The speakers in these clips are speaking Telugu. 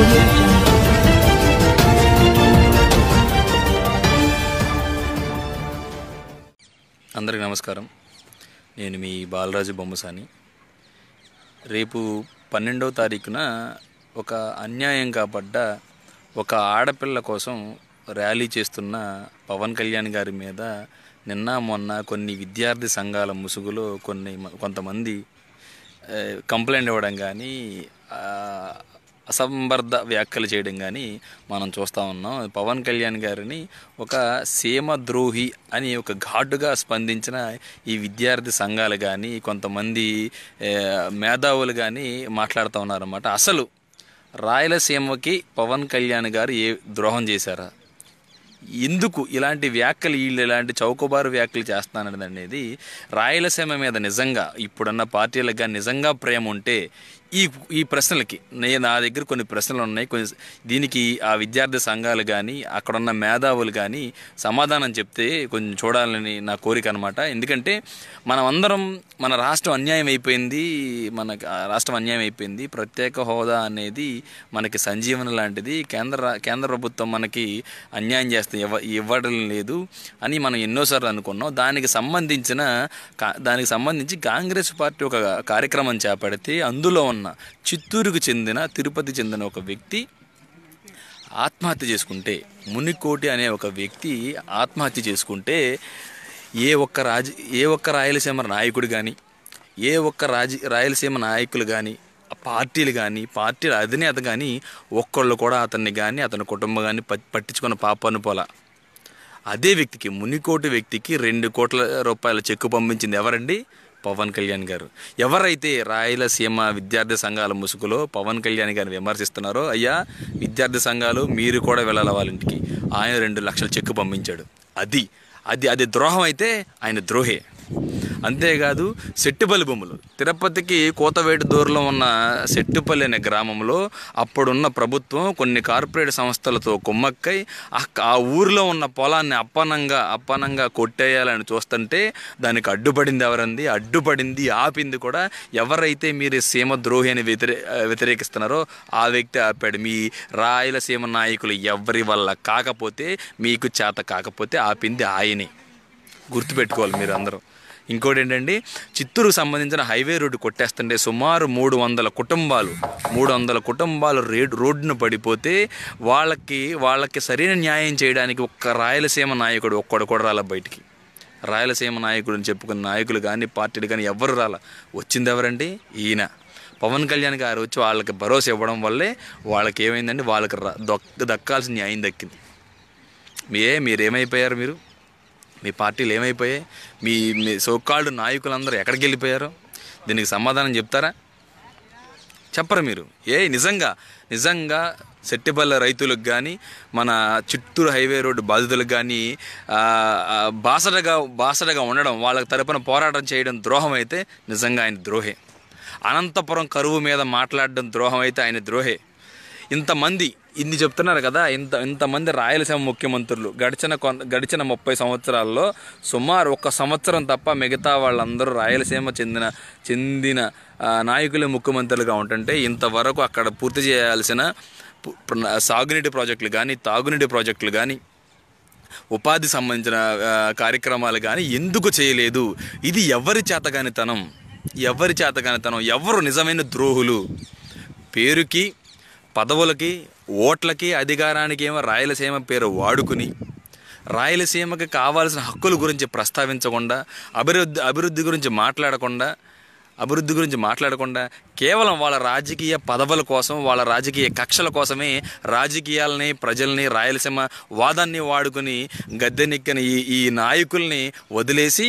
audio jungle. అందరికీ నమస్కారం నేను మీ బాలరాజు బొమ్మసాని రేపు పన్నెండవ తారీఖున ఒక అన్యాయం కాబడ్డ ఒక ఆడపిల్ల కోసం ర్యాలీ చేస్తున్న పవన్ కళ్యాణ్ గారి మీద నిన్న మొన్న కొన్ని విద్యార్థి సంఘాల ముసుగులో కొన్ని మ- కొంతమంది ఆ, కంప్లైంట్ ఇవ్వడం కానీ ఆ, అసంబద్ధ వ్యాఖ్యలు చేయడం కానీ మనం చూస్తూ ఉన్నాం పవన్ కళ్యాణ్ గారిని ఒక సీమ ద్రోహి అని ఒక ఘాటుగా స్పందించిన ఈ విద్యార్థి సంఘాలు కానీ కొంతమంది ఆ, మేధావులు కానీ మాట్లాడుతూ ఉన్నారన్నమాట అసలు రాయలసీమకి పవన్ కళ్యాణ్ గారు ఏ ద్రోహం చేశారా ఎందుకు ఇలాంటి వ్యాఖ్యలు వీళ్ళు ఇలాంటి చౌకబారు వ్యాఖ్యలు చేస్తానన్నది అనేది రాయలసీమ మీద నిజంగా ఇప్పుడున్న పార్టీలకు కానీ నిజంగా ప్రేమ ఉంటే ఈ ఈ ప్రశ్నలకి నేను నా దగ్గర కొన్ని ప్రశ్నలు ఉన్నాయి కొన్ని దీనికి ఆ విద్యార్థి సంఘాలు కానీ అక్కడున్న మేధావులు కానీ సమాధానం చెప్తే కొంచెం చూడాలని నా కోరిక అనమాట ఎందుకంటే మనం అందరం మన రాష్ట్రం అన్యాయం అయిపోయింది మనకి ఆ రాష్ట్రం అన్యాయం అయిపోయింది ప్రత్యేక హోదా అనేది మనకి సంజీవన లాంటిది కేంద్ర రా- కేంద్ర ప్రభుత్వం మనకి అన్యాయం చేస్తే ఇవ్వ ఇవ్వడం లేదు అని మనం ఎన్నోసార్లు అనుకున్నాం దానికి సంబంధించిన కా- దానికి సంబంధించి కాంగ్రెస్ పార్టీ ఒక కార్యక్రమం చేపడితే అందులో ఉన్న చిత్తూరుకు చెందిన తిరుపతి చెందిన ఒక వ్యక్తి ఆత్మహత్య చేసుకుంటే మునికోటి అనే ఒక వ్యక్తి ఆత్మహత్య చేసుకుంటే ఏ ఒక్క రాజ ఏ ఒక్క రాయలసీమ నాయకుడు కానీ ఏ ఒక్క రాజ రాయలసీమ నాయకులు కానీ పార్టీలు కానీ పార్టీల అధినేత కానీ ఒక్కళ్ళు కూడా అతన్ని కానీ అతని కుటుంబం కానీ పట్టించుకున్న పాపాను పోలా అదే వ్యక్తికి మునికోటి వ్యక్తికి రెండు కోట్ల రూపాయల చెక్కు పంపించింది ఎవరండి పవన్ కళ్యాణ్ గారు ఎవరైతే రాయలసీమ విద్యార్థి సంఘాల ముసుగులో పవన్ కళ్యాణ్ గారిని విమర్శిస్తున్నారో అయ్యా విద్యార్థి సంఘాలు మీరు కూడా వెళ్ళాలి వాళ్ళ ఇంటికి ఆయన రెండు లక్షల చెక్కు పంపించాడు అది అది అది ద్రోహం అయితే ఆయన ద్రోహే అంతేకాదు సెట్టుపల్లి భూములు తిరుపతికి కోతవేటు దూరంలో ఉన్న సెట్టుపల్లి అనే గ్రామంలో అప్పుడున్న ప్రభుత్వం కొన్ని కార్పొరేట్ సంస్థలతో కుమ్మక్కై ఆ- ఆ ఊరిలో ఉన్న పొలాన్ని అప్పనంగా అప్పనంగా కొట్టేయాలని చూస్తుంటే దానికి అడ్డుపడింది ఎవరంది అడ్డుపడింది ఆపింది కూడా ఎవరైతే మీరు సీమ ద్రోహి అని వ్యతిరే వ్యతిరేకిస్తున్నారో ఆ వ్యక్తి ఆపాడు మీ రాయలసీమ నాయకులు ఎవరి వల్ల కాకపోతే మీకు చేత కాకపోతే ఆపింది ఆయనే గుర్తుపెట్టుకోవాలి మీరు అందరూ ఇంకోటి ఏంటంటే చిత్తూరుకు సంబంధించిన హైవే రోడ్డు కొట్టేస్తుంటే సుమారు మూడు వందల కుటుంబాలు మూడు వందల కుటుంబాలు రేడ్ రోడ్డును పడిపోతే వాళ్ళకి వాళ్ళకి సరైన న్యాయం చేయడానికి ఒక్క రాయలసీమ నాయకుడు ఒక్కడు కూడా రాల బయటికి రాయలసీమ నాయకుడు అని చెప్పుకున్న నాయకులు కానీ పార్టీలు కానీ ఎవరు రాల వచ్చింది ఎవరండి ఈయన పవన్ కళ్యాణ్ గారు వచ్చి వాళ్ళకి భరోసా ఇవ్వడం వల్లే వాళ్ళకి ఏమైందంటే వాళ్ళకి ర- దొక్క దక్కాల్సిన న్యాయం దక్కింది ఏ మీరేమైపోయారు మీరు మీ పార్టీలు ఏమైపోయాయి మీ మీ సోకాళ్ళు నాయకులందరూ ఎక్కడికి వెళ్ళిపోయారు దీనికి సమాధానం చెప్తారా చెప్పరు మీరు ఏ నిజంగా నిజంగా సెట్టిపల్లె రైతులకు కానీ మన చిత్తూరు హైవే రోడ్డు బాధితులకు కానీ ఆ, ఆ, బాసటగా బాసటగా ఉండడం వాళ్ళకి తరపున పోరాటం చేయడం ద్రోహం అయితే నిజంగా ఆయన ద్రోహే అనంతపురం కరువు మీద మాట్లాడడం ద్రోహం అయితే ఆయన ద్రోహే ఇంతమంది ఇన్ని చెప్తున్నారు కదా ఇంత ఇంతమంది రాయలసీమ ముఖ్యమంత్రులు గడిచిన కొన్ గడిచిన ముప్పై సంవత్సరాల్లో సుమారు ఒక సంవత్సరం తప్ప మిగతా వాళ్ళందరూ రాయలసీమ చెందిన చెందిన ఆ, నాయకులే ముఖ్యమంత్రులుగా ఉంటుంటే ఇంతవరకు అక్కడ పూర్తి చేయాల్సిన పు- ప్ర- సాగునీటి ప్రాజెక్టులు కానీ తాగునీటి ప్రాజెక్టులు కానీ ఉపాధి సంబంధించిన ఆ, కార్యక్రమాలు కానీ ఎందుకు చేయలేదు ఇది ఎవరి చేతగానితనం ఎవరి చేతగానితనం ఎవరు నిజమైన ద్రోహులు పేరుకి పదవులకి ఓట్లకి అధికారానికి ఏమో రాయలసీమ పేరు వాడుకుని రాయలసీమకి కావాల్సిన హక్కుల గురించి ప్రస్తావించకుండా అభివృద్ధి అభివృద్ధి గురించి మాట్లాడకుండా అభివృద్ధి గురించి మాట్లాడకుండా కేవలం వాళ్ళ రాజకీయ పదవుల కోసం వాళ్ళ రాజకీయ కక్షల కోసమే రాజకీయాలని ప్రజల్ని రాయలసీమ వాదాన్ని వాడుకుని గద్దెనెక్కిన ఈ ఈ నాయకుల్ని వదిలేసి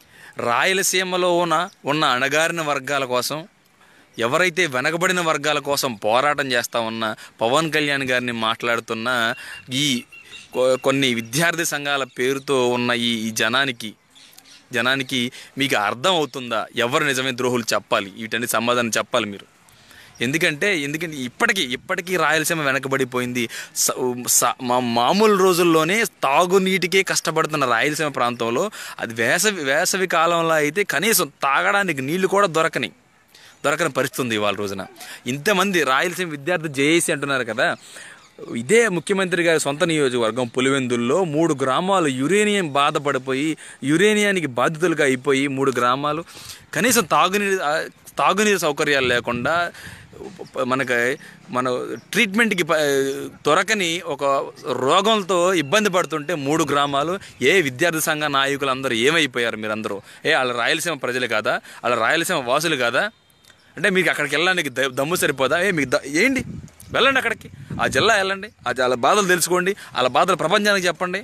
రాయలసీమలో ఉన్న ఉన్న అణగారిన వర్గాల కోసం ఎవరైతే వెనకబడిన వర్గాల కోసం పోరాటం చేస్తా ఉన్న పవన్ కళ్యాణ్ గారిని మాట్లాడుతున్న ఈ కొ- కొన్ని విద్యార్థి సంఘాల పేరుతో ఉన్న ఈ ఈ జనానికి జనానికి మీకు అర్థం అవుతుందా ఎవరు నిజమే ద్రోహులు చెప్పాలి వీటన్ని సమాధానం చెప్పాలి మీరు ఎందుకంటే ఎందుకంటే ఇప్పటికీ ఇప్పటికీ రాయలసీమ వెనకబడిపోయింది స- స- మా మామూలు రోజుల్లోనే తాగునీటికే కష్టపడుతున్న రాయలసీమ ప్రాంతంలో అది వేసవి వేసవి కాలంలో అయితే కనీసం తాగడానికి నీళ్లు కూడా దొరకని దొరకని పరిస్థితి ఉంది ఇవాళ రోజున ఇంతమంది రాయలసీమ విద్యార్థి జేఏసీ అంటున్నారు కదా ఇదే ముఖ్యమంత్రి గారి సొంత నియోజకవర్గం పులివెందుల్లో మూడు గ్రామాలు యురేనియం బాధపడిపోయి యురేనియానికి బాధితులుగా అయిపోయి మూడు గ్రామాలు కనీసం తాగునీరు ఆ, తాగునీరు సౌకర్యాలు లేకుండా మనకి మన ట్రీట్మెంట్కి ప- దొరకని ఒక రోగంతో ఇబ్బంది పడుతుంటే మూడు గ్రామాలు ఏ విద్యార్థి సంఘ నాయకులు అందరూ ఏమైపోయారు మీరందరూ ఏ వాళ్ళ రాయలసీమ ప్రజలు కాదా వాళ్ళ రాయలసీమ వాసులు కాదా అంటే మీకు అక్కడికి వెళ్ళడానికి ద- దమ్ము సరిపోదా ఏ మీకు ద- ఏంటి వెళ్ళండి అక్కడికి ఆ జిల్లా వెళ్ళండి ఆ జ- వాళ్ళ బాధలు తెలుసుకోండి వాళ్ళ బాధలు ప్రపంచానికి చెప్పండి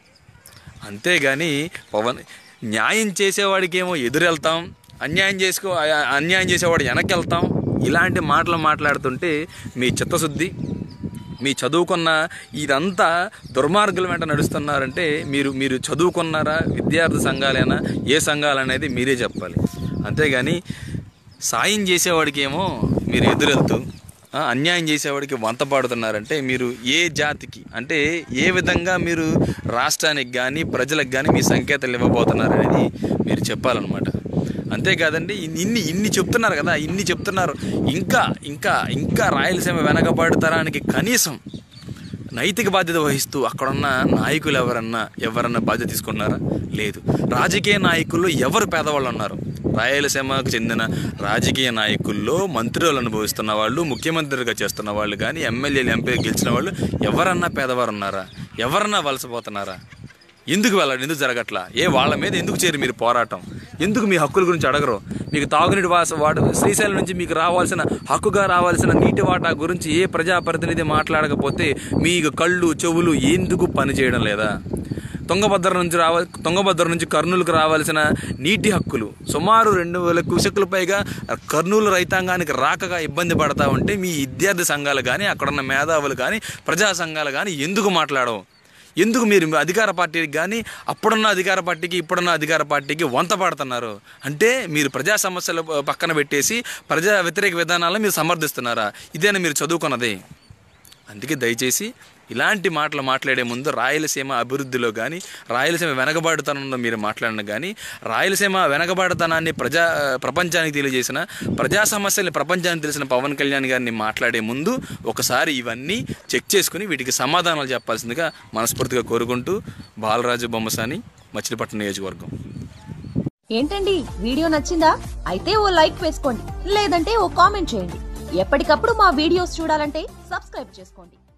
అంతేగాని పవన్ న్యాయం చేసేవాడికి ఏమో ఎదురెళ్తాం అన్యాయం చేసుకో అ- అన్యాయం చేసేవాడు వెనక్కి వెళ్తాం ఇలాంటి మాటలు మాట్లాడుతుంటే మీ చిత్తశుద్ధి మీ చదువుకున్న ఇదంతా దుర్మార్గుల వెంట నడుస్తున్నారంటే మీరు మీరు చదువుకున్నారా విద్యార్థి సంఘాలేనా ఏ సంఘాలు అనేది మీరే చెప్పాలి అంతేగాని సాయం చేసేవాడికి ఏమో మీరు ఎదురెళ్తూ ఆ, అన్యాయం చేసేవాడికి వంత పాడుతున్నారంటే మీరు ఏ జాతికి అంటే ఏ విధంగా మీరు రాష్ట్రానికి కానీ ప్రజలకు కానీ మీ సంకేతాలు ఇవ్వబోతున్నారు అనేది మీరు చెప్పాలన్నమాట అంతేకాదండి ఇన్ని ఇన్ని ఇన్ని చెప్తున్నారు కదా ఇన్ని చెప్తున్నారు ఇంకా ఇంకా ఇంకా రాయలసీమ వెనకబడతరానికి కనీసం నైతిక బాధ్యత వహిస్తూ అక్కడున్న నాయకులు ఎవరన్నా ఎవరన్నా బాధ్యత తీసుకున్నారా లేదు రాజకీయ నాయకుల్లో ఎవరు పేదవాళ్ళు ఉన్నారు రాయలసీమకు చెందిన రాజకీయ నాయకుల్లో మంత్రులు అనుభవిస్తున్న వాళ్ళు ముఖ్యమంత్రిగా చేస్తున్న వాళ్ళు కానీ ఎమ్మెల్యేలు ఎంపీ గెలిచిన వాళ్ళు ఎవరన్నా పేదవారు ఉన్నారా ఎవరన్నా వలసపోతున్నారా ఎందుకు వెళ్ళండి ఎందుకు జరగట్లా ఏ వాళ్ళ మీద ఎందుకు చేరి మీరు పోరాటం ఎందుకు మీ హక్కుల గురించి అడగరు మీకు తాగునీటి వాస వాడు శ్రీశైలం నుంచి మీకు రావాల్సిన హక్కుగా రావాల్సిన నీటి వాటా గురించి ఏ ప్రజాప్రతినిధి మాట్లాడకపోతే మీకు కళ్ళు చెవులు ఎందుకు పనిచేయడం లేదా తుంగభద్ర నుంచి రావ తుంగభద్ర నుంచి కర్నూలుకు రావాల్సిన నీటి హక్కులు సుమారు రెండు వేల కుశకుల పైగా కర్నూలు రైతాంగానికి రాకగా ఇబ్బంది పడతా ఉంటే మీ విద్యార్థి సంఘాలు కానీ అక్కడున్న మేధావులు కానీ ప్రజా సంఘాలు కానీ ఎందుకు మాట్లాడవు ఎందుకు మీరు అధికార పార్టీకి కానీ అప్పుడున్న అధికార పార్టీకి ఇప్పుడున్న అధికార పార్టీకి వంత పడుతున్నారు అంటే మీరు ప్రజా సమస్యలు పక్కన పెట్టేసి ప్రజా వ్యతిరేక విధానాలను మీరు సమర్థిస్తున్నారా ఇదేనా మీరు చదువుకున్నది అందుకే దయచేసి ఇలాంటి మాటలు మాట్లాడే ముందు రాయలసీమ అభివృద్ధిలో కానీ రాయలసీమ వెనకబాటుతనంలో మీరు మాట్లాడిన కానీ రాయలసీమ వెనకబాటుతనాన్ని ప్రజా ప్రపంచానికి తెలియజేసిన ప్రజా సమస్యల్ని ప్రపంచానికి తెలిసిన పవన్ కళ్యాణ్ గారిని మాట్లాడే ముందు ఒకసారి ఇవన్నీ చెక్ చేసుకుని వీటికి సమాధానాలు చెప్పాల్సిందిగా మనస్ఫూర్తిగా కోరుకుంటూ బాలరాజు బొమ్మసాని మచిలీపట్నం నియోజకవర్గం ఏంటండి వీడియో నచ్చిందా అయితే ఓ లైక్ వేసుకోండి లేదంటే ఓ కామెంట్ చేయండి ఎప్పటికప్పుడు మా వీడియోస్ చూడాలంటే సబ్స్క్రైబ్ చేసుకోండి